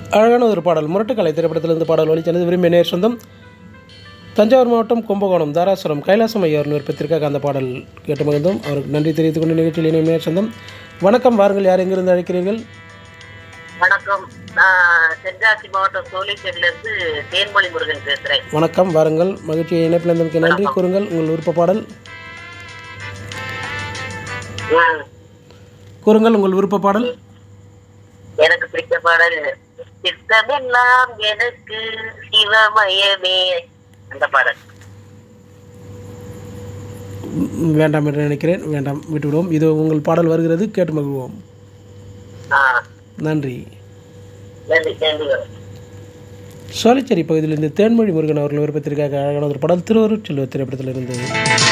அழகான ஒரு பாடல் முரட்டுக்கலை திரைப்படத்திலிருந்து பாடல் ஒளிச்சனது விரும்பிய நேர் சொந்தம் தஞ்சாவூர் மாவட்டம் கும்பகோணம் தாராசுரம் கைலாசம் ஐயர் விருப்பத்திற்காக அந்த பாடல் கேட்டு மகிழ்ந்தோம் அவருக்கு நன்றி தெரிவித்துக் கொண்டு நிகழ்ச்சியில் இணையும் நேர் சொந்தம் வணக்கம் வாருங்கள் யார் எங்கிருந்து அழைக்கிறீர்கள் வணக்கம் நான் தென்காசி மாவட்டம் சோழிச்சேரியில இருந்து தேன்மொழி முருகன் பேசுறேன் வணக்கம் வாருங்கள் மகிழ்ச்சியை இணைப்பிழந்தமைக்கு நன்றி கூறுங்கள் உங்கள் விருப்ப பாடல் ம், கூறுங்கள் உங்கள் விருப்ப பாடல் எனக்கு பிடித்த பாடல் சித்தமெல்லாம் எனக்கு சிவமயமே அந்த பாடல் ம், வேண்டாம் என்று நினைக்கிறேன் வேண்டாம் விட்டுவிடுவோம் இது உங்கள் பாடல் வருகிறது கேட்டு மகிழ்வோம் ஆ நன்றி நன்றி நன்றி சோலைச்சேரி பகுதியிலிருந்து தேன்மொழி முருகன் அவர்கள் விருப்பத்திற்காக அழகான ஒரு பாடல் திருவருட் செல்வ திரைப்படத்திலிருந்து